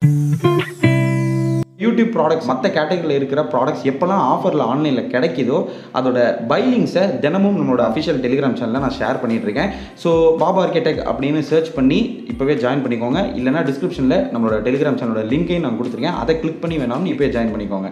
YouTube products மற்ற கேட்டகரியில் இருக்கிற ப்ராடக்ட்ஸ் எப்போல்லாம் ஆஃபரில் ஆன்லைனில் கிடைக்குதோ அதோட பைலிங்ஸை தினமும் நம்மளோட அஃபிஷியல் டெலிகிராம் சேனலில் நான் ஷேர் பண்ணிட்டு இருக்கேன் ஸோ பாபா ஆர்கிடெக் அப்படின்னு சர்ச் பண்ணி இப்போவே ஜாயின் பண்ணிக்கோங்க இல்லைனா டிஸ்கிரிப்ஷனில் நம்மளோட டெலிகிராம் சேனலோட லிங்கையும் நான் கொடுத்துருக்கேன் அதை கிளிக் பண்ணி வேணாலும் இப்போயே ஜாயின் பண்ணிக்கோங்க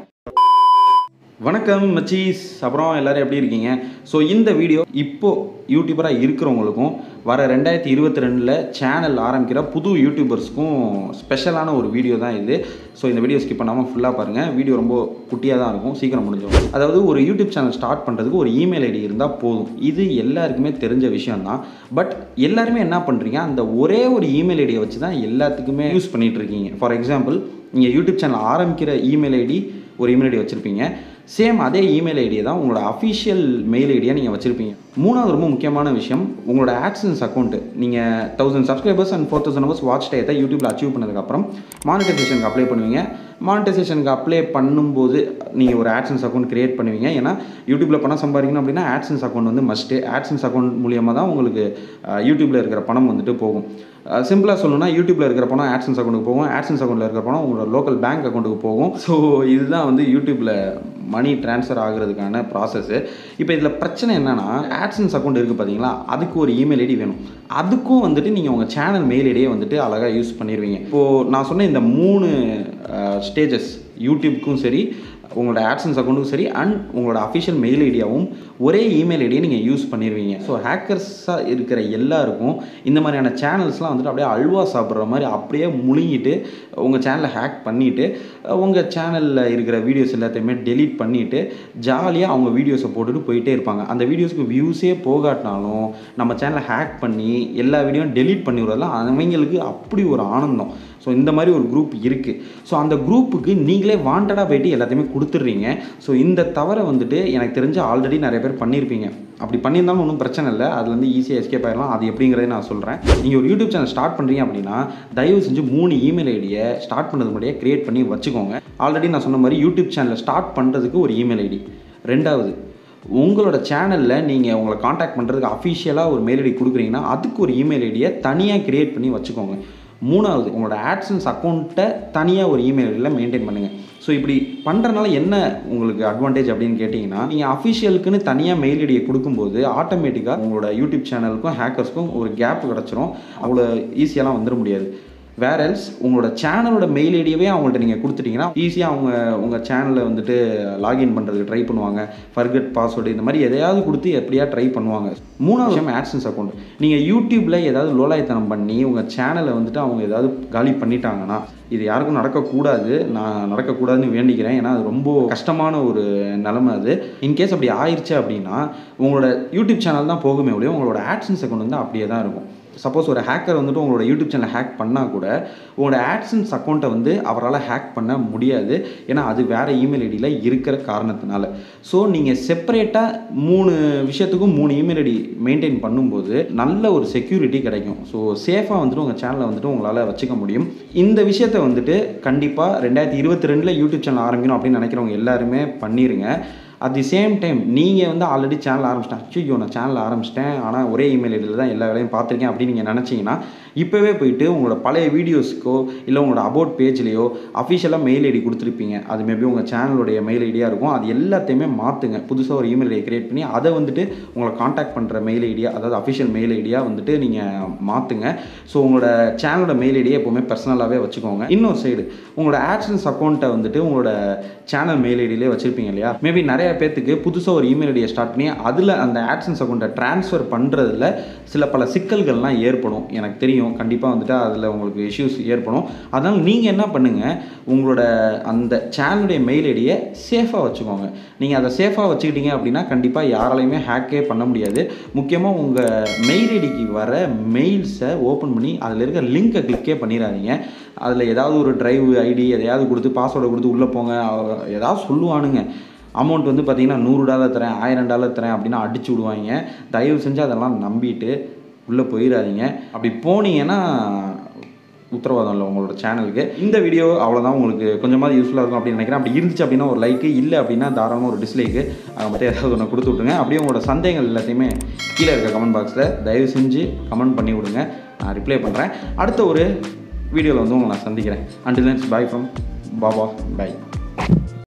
வணக்கம் மச்சீஸ் அப்புறம் எல்லாரும் எப்படி இருக்கீங்க ஸோ இந்த வீடியோ இப்போ யூடியூபராக இருக்கிறவங்களுக்கும் வர ரெண்டாயிரத்தி இருபத்தி ரெண்டில் சேனல் ஆரம்பிக்கிற புது யூடியூபர்ஸ்க்கும் ஸ்பெஷலான ஒரு வீடியோ தான் இது ஸோ இந்த வீடியோ ஸ்கிப் பண்ணாமல் ஃபுல்லாக பாருங்கள் வீடியோ ரொம்ப குட்டியாக தான் இருக்கும் சீக்கிரம் முடிஞ்சிடும் அதாவது ஒரு யூடியூப் சேனல் ஸ்டார்ட் பண்ணுறதுக்கு ஒரு இமெயில் ஐடி இருந்தால் போதும் இது எல்லாருக்குமே தெரிஞ்ச விஷயம் தான் பட் எல்லாருமே என்ன பண்ணுறீங்க அந்த ஒரே ஒரு இமெயில் ஐடியை வச்சு தான் எல்லாத்துக்குமே யூஸ் பண்ணிகிட்டு இருக்கீங்க ஃபார் எக்ஸாம்பிள் நீங்கள் யூடியூப் சேனல் ஆரம்பிக்கிற இமெயில் ஐடி ஒரு இமெயில் ஐடி வச்சுருப்பீங்க சேம் அதே இமெயில் ஐடியை தான் உங்களோட அஃபிஷியல் மெயில் ஐடியாக நீங்கள் வச்சுருப்பீங்க மூணாவது ரொம்ப முக்கியமான விஷயம் உங்களோட ஆட்சன்ஸ் அக்கௌண்ட்டு நீங்கள் thousand subscribers and four thousand hours watch டயத்தை யூடியூப்பில் அச்சீவ் பண்ணதுக்கப்புறம் மானிட்டைசேஷனுக்கு அப்ளை பண்ணுவீங்க மானிட்டைசேஷனுக்கு அப்ளை பண்ணும்போது நீங்கள் ஒரு ஆட்சன்ஸ் அக்கௌண்ட் கிரியேட் பண்ணுவீங்க ஏன்னா யூடியூப்பில் பணம் சம்பாதிக்கணும் அப்படின்னா ஆட்சன்ஸ் அக்கௌண்ட் வந்து மஸ்ட்டு ஆட்சன்ஸ் அக்கௌண்ட் மூலியமாக தான் உங்களுக்கு யூடியூப்பில் இருக்கிற பணம் வந்துட்டு போகும் சிம்பிளாக சொல்லணும்னா யூடியூப்பில் இருக்கிற பணம் ஆட்சன்ஸ் அக்கௌண்ட்டுக்கு போகும் ஆட்சன்ஸ் அக்கௌண்ட்டில் இருக்கிற பணம் உங்களோட லோக்கல் பேங்க் அக்கௌண்ட்டுக்கு போகும் ஸோ இதுதான் வந்து யூடியூப்பில் மணி ட்ரான்ஸ்ஃபர் ஆகுறதுக்கான ப்ராசஸ்ஸு இப்போ இதில் பிரச்சனை என்னென்னா ஆட்சன்ஸ் அக்கௌண்ட் இருக்குது பார்த்தீங்களா அதுக்கு ஒரு இமெயில் ஐடி வேணும் அதுக்கும் வந்துட்டு நீங்கள் உங்கள் சேனல் மெயில் ஐடியை வந்துட்டு அழகாக யூஸ் பண்ணிடுவீங்க இப்போது நான் சொன்ன இந்த மூணு ஸ்டேஜஸ் யூடியூப்க்கும் சரி உங்களோட ஆட்சன்ஸ் அக்கௌண்ட்டுக்கும் சரி அண்ட் உங்களோட அஃபிஷியல் மெயில் ஐடியாவும் ஒரே இமெயில் ஐடியை நீங்கள் யூஸ் பண்ணிடுவீங்க ஸோ ஹேக்கர்ஸாக இருக்கிற எல்லாருக்கும் இந்த மாதிரியான சேனல்ஸ்லாம் வந்துட்டு அப்படியே அல்வா சாப்பிட்ற மாதிரி அப்படியே முழுங்கிட்டு உங்கள் சேனலை ஹேக் பண்ணிவிட்டு உங்கள் சேனலில் இருக்கிற வீடியோஸ் எல்லாத்தையுமே டெலீட் பண்ணிவிட்டு ஜாலியாக அவங்க வீடியோஸை போட்டுட்டு போயிட்டே இருப்பாங்க அந்த வீடியோஸ்க்கு வியூஸே போகாட்டினாலும் நம்ம சேனலை ஹேக் பண்ணி எல்லா வீடியோவும் டெலீட் பண்ணி விடுறதுலாம் அவங்களுக்கு அப்படி ஒரு ஆனந்தம் ஸோ இந்த மாதிரி ஒரு குரூப் இருக்குது ஸோ அந்த குரூப்புக்கு நீங்களே வாண்டடாக போயிட்டு எல்லாத்தையுமே கொடுத்துட்றீங்க ஸோ இந்த தவறை வந்துட்டு எனக்கு தெரிஞ்ச ஆல்ரெடி நிறைய பேர் பண்ணியிருப்பீங்க அப்படி பண்ணியிருந்தாலும் ஒன்றும் பிரச்சனை இல்லை அது வந்து ஈஸியாக எஸ்கேப் ஆயிடலாம் அது எப்படிங்கிறத நான் சொல்கிறேன் நீங்கள் ஒரு யூடியூப் சேனல் ஸ்டார்ட் பண்ணுறீங்க அப்படின்னா தயவு செஞ்சு மூணு இமெயில் ஐடியை ஸ்டார்ட் பண்ணுறது முன்னாடியே க்ரியேட் பண்ணி வச்சுக்கோங்க ஆல்ரெடி நான் சொன்ன மாதிரி யூடியூப் சேனலை ஸ்டார்ட் பண்ணுறதுக்கு ஒரு இமெயில் ஐடி ரெண்டாவது உங்களோட சேனலில் நீங்கள் உங்களை காண்டாக்ட் பண்ணுறதுக்கு அஃபிஷியலாக ஒரு மெயில் ஐடி கொடுக்குறீங்கன்னா அதுக்கு ஒரு இமெயில் ஐடியை தனியாக க்ரியேட் பண்ணி வச்சுக்கோங்க மூணாவது உங்களோட ஆட்சன்ஸ் அக்கௌண்ட்டை தனியாக ஒரு இமெயில் ஐடியில் மெயின்டைன் பண்ணுங்கள் ஸோ இப்படி பண்ணுறதுனால என்ன உங்களுக்கு அட்வான்டேஜ் அப்படின்னு கேட்டிங்கன்னா நீங்கள் அஃபிஷியலுக்குன்னு தனியாக மெயில் ஐடியை கொடுக்கும்போது ஆட்டோமேட்டிக்காக உங்களோட யூடியூப் சேனலுக்கும் ஹேக்கர்ஸ்க்கும் ஒரு கேப் கிடச்சிரும் அவ்வளோ ஈஸியெல்லாம் வந்துட முடியாது வேற எல்ஸ் உங்களோட சேனலோட மெயில் ஐடியவே அவங்கள்ட்ட நீங்கள் கொடுத்துட்டீங்கன்னா ஈஸியாக அவங்க உங்கள் சேனலில் வந்துட்டு லாகின் பண்ணுறதுக்கு ட்ரை பண்ணுவாங்க ஃபர்கட் பாஸ்வேர்டு இந்த மாதிரி எதையாவது கொடுத்து எப்படியா ட்ரை பண்ணுவாங்க மூணாவது விஷயம் ஆட்சன்ஸ் அக்கௌண்ட் நீங்கள் யூடியூப்பில் ஏதாவது லோலாயத்தனம் பண்ணி உங்கள் சேனலை வந்துட்டு அவங்க ஏதாவது காலி பண்ணிட்டாங்கன்னா இது யாருக்கும் நடக்கக்கூடாது நான் நடக்கக்கூடாதுன்னு வேண்டிக்கிறேன் ஏன்னா அது ரொம்ப கஷ்டமான ஒரு நிலமை அது இன்கேஸ் அப்படி ஆயிடுச்சு அப்படின்னா உங்களோட யூடியூப் சேனல் தான் போகுமே ஒழிய உங்களோட ஆட்சன்ஸ் அக்கௌண்ட் வந்து அப்படியே தான் இருக்கும் சப்போஸ் ஒரு ஹேக்கர் வந்துட்டு உங்களோட யூடியூப் சேனலை ஹேக் பண்ணால் கூட உங்களோட ஆட்சன்ஸ் அக்கௌண்ட்டை வந்து அவரால் ஹேக் பண்ண முடியாது ஏன்னா அது வேறு இமெயில் ஐடியில் இருக்கிற காரணத்தினால ஸோ நீங்கள் செப்பரேட்டாக மூணு விஷயத்துக்கும் மூணு இமெயில் ஐடி மெயின்டைன் பண்ணும்போது நல்ல ஒரு செக்யூரிட்டி கிடைக்கும் ஸோ சேஃபாக வந்துட்டு உங்கள் சேனலை வந்துட்டு உங்களால் வச்சுக்க முடியும் இந்த விஷயத்தை வந்துட்டு கண்டிப்பாக ரெண்டாயிரத்தி இருபத்தி ரெண்டில் யூடியூப் சேனல் ஆரம்பிக்கணும் அப்படின்னு நினைக்கிறவங்க எல்லாருமே பண்ணிடுங்க அட் தி சேம் டைம் நீங்கள் வந்து ஆல்ரெடி சேனல் ஆரம்பிச்சிட்டேன் ஐயோ நான் சேனல் ஆரம்பிச்சிட்டேன் ஆனால் ஒரே இமெயில் ஐடியில் தான் எல்லா வேலையும் பார்த்துருக்கேன் அப்படின்னு நீங்கள் நினச்சிங்கன்னா இப்போவே போயிட்டு உங்களோட பழைய வீடியோஸ்க்கோ இல்லை உங்களோட அபவுட் பேஜ்லேயோ அஃபிஷியலாக மெயில் ஐடி கொடுத்துருப்பீங்க அது மேபி உங்கள் சேனலுடைய மெயில் ஐடியாக இருக்கும் அது எல்லாத்தையுமே மாற்றுங்க புதுசாக ஒரு இமெயில் ஐடியை க்ரியேட் பண்ணி அதை வந்துட்டு உங்களை காண்டாக்ட் பண்ணுற மெயில் ஐடியா அதாவது அஃபிஷியல் மெயில் ஐடியாக வந்துட்டு நீங்கள் மாற்றுங்க ஸோ உங்களோட சேனலோட மெயில் ஐடியை எப்போவுமே பர்சனலாகவே வச்சுக்கோங்க இன்னொரு சைடு உங்களோட ஆட்சன்ஸ் அக்கௌண்ட்டை வந்துட்டு உங்களோட சேனல் மெயில் ஐடியிலே வச்சுருப்பீங்க இல்லையா மேபி நிறைய பேர்த்துக்கு புதுசாக ஒரு இமெயில் ஐடியை ஸ்டார்ட் பண்ணி அதில் அந்த ஆட்சன்ஸ் அக்கௌண்ட்டை ட்ரான்ஸ்ஃபர் பண்ணுறதுல சில பல சிக்கல்கள்லாம் ஏற்படும் எனக்கு தெரியும் கண்டிப்பாக வந்துட்டு அதில் உங்களுக்கு இஷ்யூஸ் ஏற்படும் அதனால் நீங்கள் என்ன பண்ணுங்கள் உங்களோட அந்த சேனலுடைய மெயில் ஐடியை சேஃபாக வச்சுக்கோங்க நீங்கள் அதை சேஃபாக வச்சுக்கிட்டீங்க அப்படின்னா கண்டிப்பாக யாராலையுமே ஹேக்கே பண்ண முடியாது முக்கியமாக உங்கள் மெயில் ஐடிக்கு வர மெயில்ஸை ஓப்பன் பண்ணி அதில் இருக்க லிங்க்கை கிளிக்கே பண்ணிடாதீங்க அதில் ஏதாவது ஒரு டிரைவ் ஐடி எதையாவது கொடுத்து பாஸ்வேர்டை கொடுத்து உள்ளே போங்க ஏதாவது சொல்லுவானுங்க அமௌண்ட் வந்து பார்த்திங்கன்னா நூறு டாலர் தரேன் ஆயிரம் டாலர் தரேன் அப்படின்னா அடிச்சு விடுவாங்க தயவு செஞ்சு அதெல்லாம் நம்பிட்டு உள்ளே போயிடாதீங்க அப்படி போனீங்கன்னா உத்தரவாதம் இல்லை உங்களோட சேனலுக்கு இந்த வீடியோ அவ்வளோதான் உங்களுக்கு கொஞ்சமாவது யூஸ்ஃபுல்லாக இருக்கும் அப்படின்னு நினைக்கிறேன் அப்படி இருந்துச்சு அப்படின்னா ஒரு லைக்கு இல்லை அப்படின்னா தாராளமாக ஒரு டிஸ்லைக்கு அதை மட்டும் ஏதாவது ஒன்று கொடுத்து விட்ருங்க அப்படியே உங்களோட சந்தேகங்கள் எல்லாத்தையுமே கீழே இருக்க கமெண்ட் பாக்ஸில் தயவு செஞ்சு கமெண்ட் பண்ணி விடுங்க நான் ரிப்ளை பண்ணுறேன் அடுத்த ஒரு வீடியோவில் வந்து உங்களை நான் சந்திக்கிறேன் until bye from Baba by